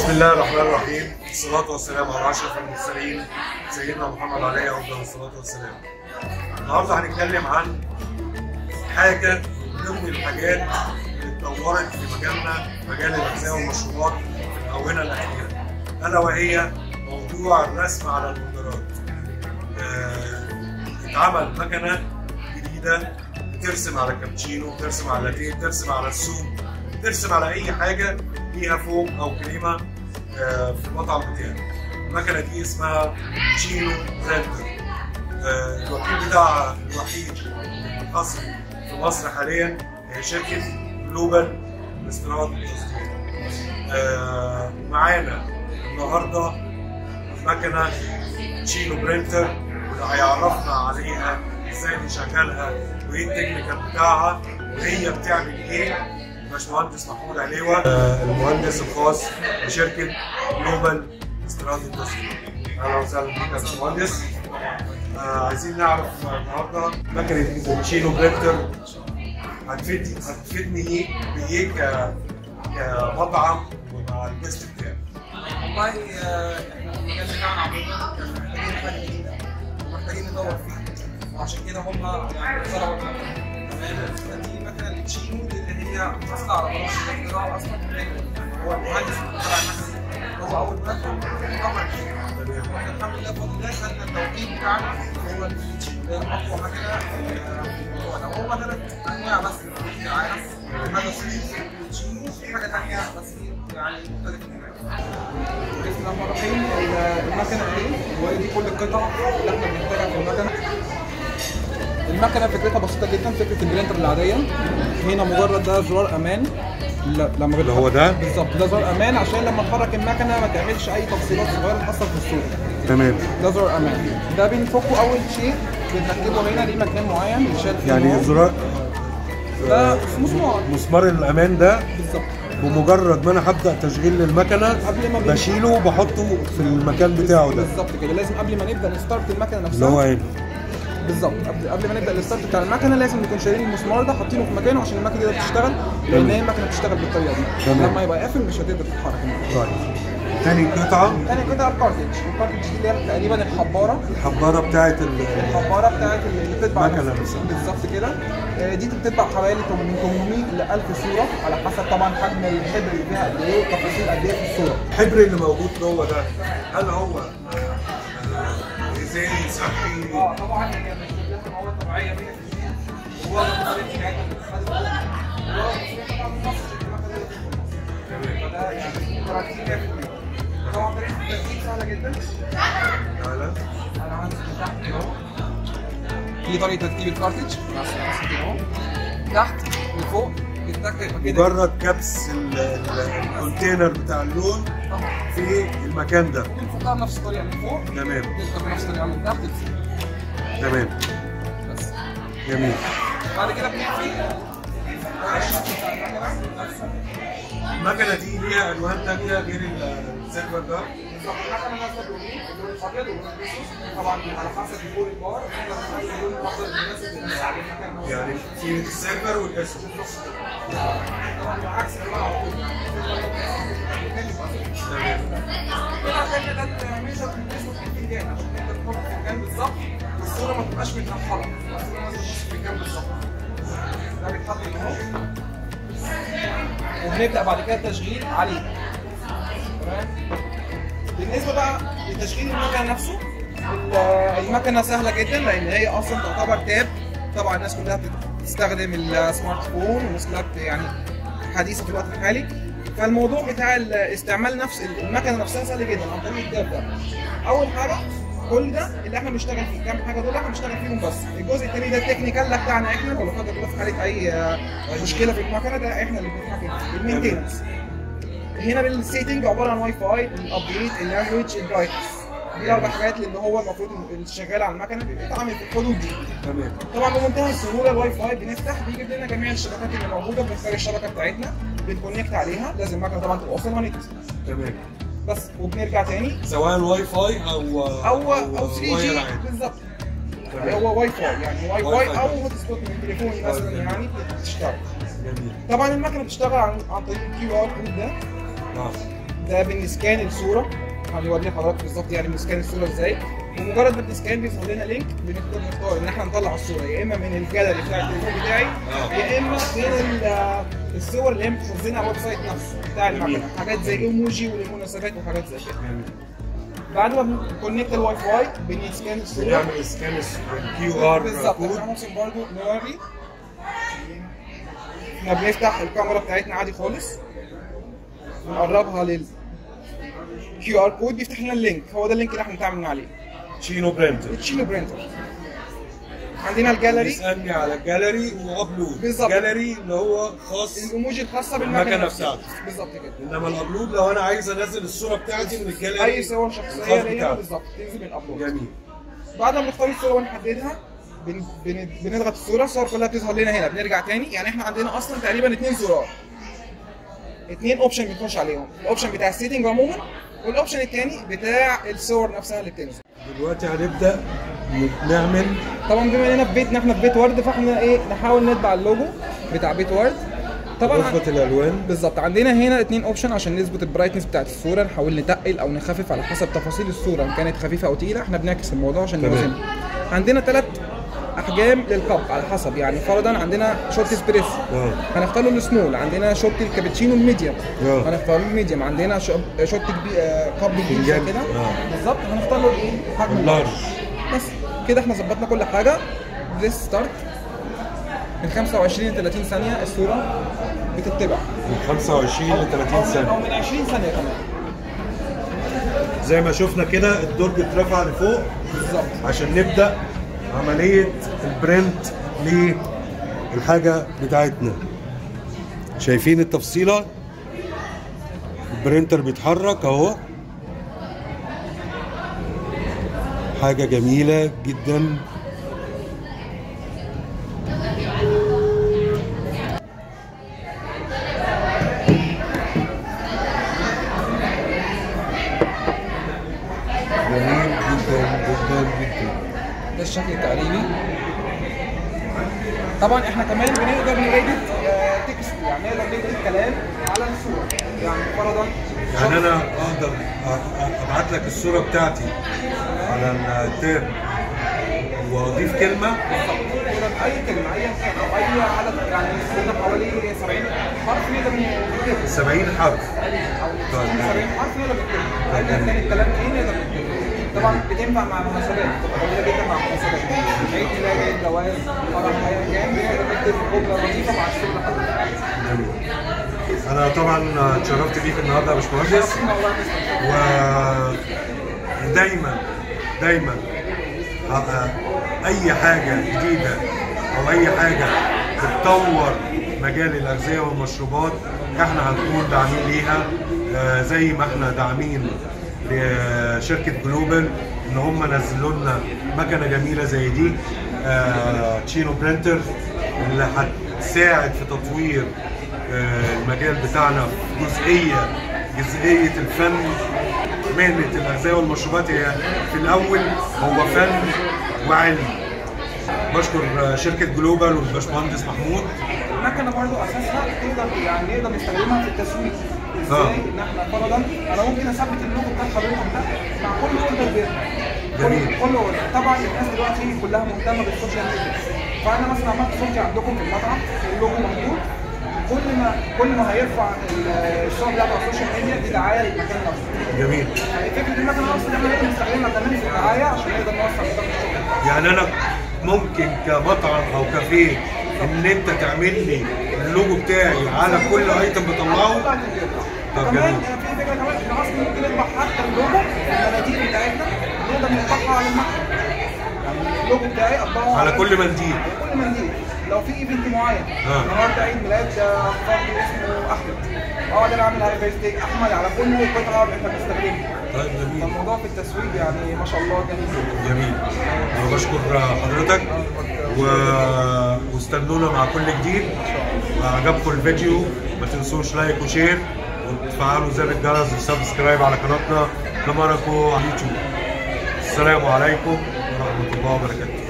بسم الله الرحمن الرحيم الصلاة والسلام على أشرف المرسلين سيدنا محمد عليه أفضل الصلاة والسلام النهاردة هنتكلم عن حاجة من ضمن الحاجات اللي اتطورت في مجالنا مجال الأغذية والمشروبات في الآونة الأخيرة ألا وهي موضوع الرسم على المنظرات آه، اتعمل مكنة جديدة بترسم على الكابتشينو بترسم على لاتيه بترسم على السوق بترسم على أي حاجة فيها فوم أو كريمة آه، في المطعم بتاعك المكنة دي اسمها تشينو برينتر آه، الوكيل بتاعها الوحيد الحصري في مصر حاليا هي شركة جلوبال لاستيراد والتصدير آه، معانا النهارده مكنة تشينو برينتر واللي هيعرفنا عليها ازاي نشغلها وايه التكنيكال بتاعها وهي بتعمل ايه باشمهندس محمود عليوه آه، المهندس الخاص بشركه جلوبال استيراد والتصدير اهلا وسهلا بيك يا باشمهندس آه، عايزين نعرف النهارده مكنه تشينو برينتر هتفيدني هتفيدني ايه بايه ك كمطعم ومع الجست بتاعي والله آه، احنا في المجال بتاعنا عموما كان محتاجين حاجه جديده ومحتاجين ندور فيها وعشان كده هم يعني اخترعوا المكنه تمام فدي مكنه التشينو دي اللي هي اصلا على براش الاختراع اصلا يعني هو المهندس اللي اخترع المكنه دي هو اول واحد طبعا واحنا الحمد لله بفضل الله خدنا التوكيل بتاعنا هو التشينو ده اقوى مكنه آه، في الموضوع ده هو ثلاث انواع بس في العالم حاجه صيني تشينو في حاجه ثانيه بس يعني مختلفه تماما بسم الله الرحمن الرحيم المكنه دي ودي كل القطع اللي احنا بنحتاجها في المكنه المكنه فكرتها بسيطه جدا فكره البرينتر العاديه هنا مجرد ده زرار امان ل- لما اللي هو ده؟ بالظبط ده زرار امان عشان لما تحرك المكنه ما تعملش اي تفصيلات صغيره تاثر في الصوره تمام ده زرار امان ده بنفكه اول شيء بنركبه هنا ليه مكان معين بيشال فيه يعني نار. زرار ده مسمار مسمار الامان ده بالظبط بمجرد ما انا هبدا تشغيل للمكنه قبل ما بن- بشيله وبحطه في المكان بتاعه ده بالظبط كده لازم قبل ما نبدا نستارت المكنه اللي نفسها هو هنا بالظبط قبل قبل ما نبدا الستارت بتاع المكنه لازم نكون شايلين المسمار ده حاطينه في مكانه عشان المكنه دي تشتغل لان هي المكنه بتشتغل بالطريقه دي تمام. لما يبقى قافل مش هتقدر تتحرك المكنة. طيب تاني قطعه تاني قطعه الكارتج الكارتج دي اللي هي تقريبا الحباره الحباره بتاعت ال- الحباره بتاعت اللي بتطبع المكنة نفسها. نفسها. بالظبط كده آه، دي بتطبع حوالي من 800 ل 1000 صوره على حسب طبعا حجم الحبر اللي فيها قد ايه وتفاصيل قد ايه في الصوره الحبر اللي موجود جوه ده هل هو آه، غذائي صحي اه طبعا هي مش بتبقى مواد طبيعيه 100% هو المصاريف بتاعتها بتتخذ هو المصاريف طبعا من مصر فده يعني تركيب 100% طبعا طريقه التركيب سهله جدا تعالى انا عندي تحت كده اهو دي طريقه تركيب الكارتج مع السلاسل كده اهو تحت وفوق بتتركب كده مجرد كبس ال- ال- الكونتينر بتاع اللون طبعا في المكان ده بنفكها بنفس الطريقه من فوق تمام نفكها بنفس الطريقه من تحت لفوق تمام بس جميل بعد كده بنقفل الشكل بتاع المكنه نفسه المكنه دي ليها الوان تانية غير السيلفر ده بالظبط المكنه نازله بلونين اللون الابيض واللون الاسود طبعا على حسب الفول البار احنا بنختار اللون الافضل المناسب للمكان المكان يعني في السيلفر والاسود طبعا عكس الانواع على طول يعني كده الثانيه ده التمييز بالنسبه للفنجان عشان نقدر نحط في المكان بالظبط والصوره ما تبقاش متنحله الصوره لازم تبص في المكان بالظبط ده بيتحط هنا اهو وبنبدا بعد كده التشغيل عليه تمام بالنسبه بقى لتشغيل المكنه نفسه ال- المكنه سهله جدا لان هي اصلا تعتبر تاب طبعا الناس كلها بتستخدم السمارت فون والناس كلها بت- يعني حديثه في الوقت الحالي فالموضوع بتاع ال- استعمال نفس المكنه نفسها سهل جدا عن طريق التاب ده اول حاجه كل ده اللي احنا بنشتغل فيه كام حاجه دول احنا بنشتغل فيهم بس الجزء الثاني ده التكنيكال ده بتاعنا احنا لو لا قدر الله في حاله اي آه، مشكله في المكنه ده احنا اللي بنتحكم فيه المينتيننس هنا بالسيتنج عباره عن واي فاي الابديت اللانجوج البرايتنس دي اربع حاجات اللي هو المفروض اللي شغال على المكنه بيتعامل في الحدود دي تمام طبعا بمنتهى السهوله الواي فاي بنفتح بيجيب لنا جميع الشبكات اللي موجوده بنختار الشبكه بتاعتنا بنكونكت عليها لازم المكنه طبعا تبقى اوفر نت تمام بس وبنرجع تاني سواء واي فاي او او او 3 واير جي عادي. بالظبط تمام. هو واي فاي يعني واي واي فاي فاي. او هوت سبوت من تليفوني مثلا يعني بتشتغل جميل طبعا المكنه بتشتغل عن عن طريق الكيو ار كود ده نعم ده بنسكان الصوره هنوري لحضرتك بالظبط يعني بنسكان الصوره ازاي ومجرد ما بنسكان بيظهر لنا لينك بنقدر نختار ان احنا نطلع الصوره يا اما من الجاليري بتاع التليفون بتاعي آه. يا اما من ال- الصور اللي هي متخزنه على الويب سايت نفسه بتاع جميل. المكنه حاجات زي ايموجي والمناسبات وحاجات زي كده بعد ما بنكونكت الواي فاي بنسكان الصوره بنعمل سكان الكيو ار بالظبط كود احنا ممكن برضه نوري احنا بنفتح الكاميرا بتاعتنا عادي خالص بنقربها لل كيو ار كود بيفتح لنا اللينك هو ده اللينك اللي احنا بنتعامل عليه تشينو برينتر تشيلو برينتر عندنا الجاليري بيسالني على الجاليري وابلود بالظبط. جاليري اللي هو خاص الايموجي الخاصه بالمكنة بالمكنه بتاعتي. نفسها بالظبط كده انما الابلود لو انا عايز انزل الصوره بتاعتي من الجاليري اي صور شخصيه الخاص ليا بتاعتي. بالظبط تنزل من الابلود جميل بعد ما نختار الصوره ونحددها بن... بن... بنضغط الصوره الصور كلها بتظهر لنا هنا بنرجع تاني يعني احنا عندنا اصلا تقريبا اتنين زرار اتنين اوبشن بنخش عليهم الاوبشن بتاع السيتنج عموما والاوبشن التاني بتاع الصور نفسها اللي بتنزل دلوقتي هنبدا نعمل طبعا بما اننا في بيتنا احنا في بيت ورد فاحنا ايه نحاول نتبع اللوجو بتاع بيت ورد طبعا نظبط الالوان بالظبط عندنا هنا اتنين اوبشن عشان نظبط البرايتنس بتاعت الصوره نحاول نتقل او نخفف على حسب تفاصيل الصوره ان كانت خفيفه او تقيله احنا بنعكس الموضوع عشان تمام. نوزنها عندنا ثلاث احجام للكب على حسب يعني فرضا عندنا شوت اسبريسو اه هنختار له السمول عندنا شوت الكابتشينو الميديوم آه. هنختار له الميديوم عندنا شو- شوت كبي... آه، كب كبير زي فنجان. كده آه. بالظبط هنختار له الايه حجم اللارج بس كده احنا ظبطنا كل حاجه بريس ستارت من 25 ل 30 ثانيه الصوره بتتبع من 25 ل 30 او سنه من 20 ثانيه كمان زي ما شفنا كده الدرج اترفع لفوق بالظبط عشان نبدا عمليه البرنت للحاجه بتاعتنا شايفين التفصيله البرنتر بيتحرك اهو حاجه جميله جدا جميل جدا جدا جدا ده الشكل التقريبي طبعا احنا كمان بنقدر نedit تكست يعني نقدر نكتب كلام على الصوره يعني فرضا يعني انا اقدر أ- أ- ابعت لك الصوره بتاعتي على التاب واضيف كلمه فرضاً اي كلمه ايا كان او اي عدد يعني عندنا حوالي 70 حرف نقدر نكتبه 70 حرف او طيب. 70 حرف نقدر نكتبه ايا كان الكلام ايه نقدر نكتبه طبعا بتنفع مع المناسبات بتبقى جميله جدا مع المناسبات عيد ميلاد عيد جواز فرح ايا كان بنقدر نكتب جمله لطيفه مع الصوره حضرتك جميل. انا طبعا اتشرفت بيك النهارده يا باشمهندس و... ودايما دايما ه- اي حاجه جديده او اي حاجه بتطور مجال الاغذيه والمشروبات احنا هنكون داعمين ليها آه، زي ما احنا داعمين لشركه جلوبال ان هم نزلوا لنا مكنه جميله زي دي آه، تشينو برينتر اللي هتساعد في تطوير آه، المجال بتاعنا في جزئيه جزئيه الفن مهنه الاغذيه والمشروبات هي في الاول هو فن وعلم بشكر آه، شركه جلوبال والباشمهندس محمود المكنه برضه اساسها تقدر يعني نقدر نستخدمها في التسويق آه. ازاي ان احنا فرضا انا ممكن اثبت اللوجو بتاع حضرتك ده مع كل اوردر بيرجع جميل. كل كل اوردر طبعا الناس دلوقتي كلها مهتمه بالسوشيال ميديا فانا مثلا عملت صورتي عندكم في المطعم اللوجو موجود كل ما كل ما هيرفع ال- الصور بتاعته على السوشيال ميديا دي دعايه للمكان نفسه جميل يعني فكره المكنه اصلا احنا نقدر نستخدمها كمان في الدعايه عشان نقدر نوصل لضغط الشغل يعني انا ممكن كمطعم او كافيه ان انت تعمل لي اللوجو بتاعي على كل ايتم بطلعه طب كمان جميل. في فكره كمان احنا اصلا ممكن نطبع حتى اللوجو المناديل بتاعتنا نقدر نطبعها على المكنه يعني اللوجو بتاعي اطبعه على كل منديل على كل منديل لو في ايفنت معين آه. النهارده عيد ميلاد آه، فرد اسمه احمد اقعد انا اعمل هاي بيرثدي احمد على كل قطعه احنا بنستخدمها طيب جميل فالموضوع في التسويق يعني ما شاء الله جميل جدا جميل انا بشكر حضرتك و... واستنونا مع كل جديد عجبكم الفيديو ما تنسوش لايك وشير وتفعلوا زر الجرس وسبسكرايب على قناتنا كماركو على اليوتيوب السلام عليكم ورحمه الله وبركاته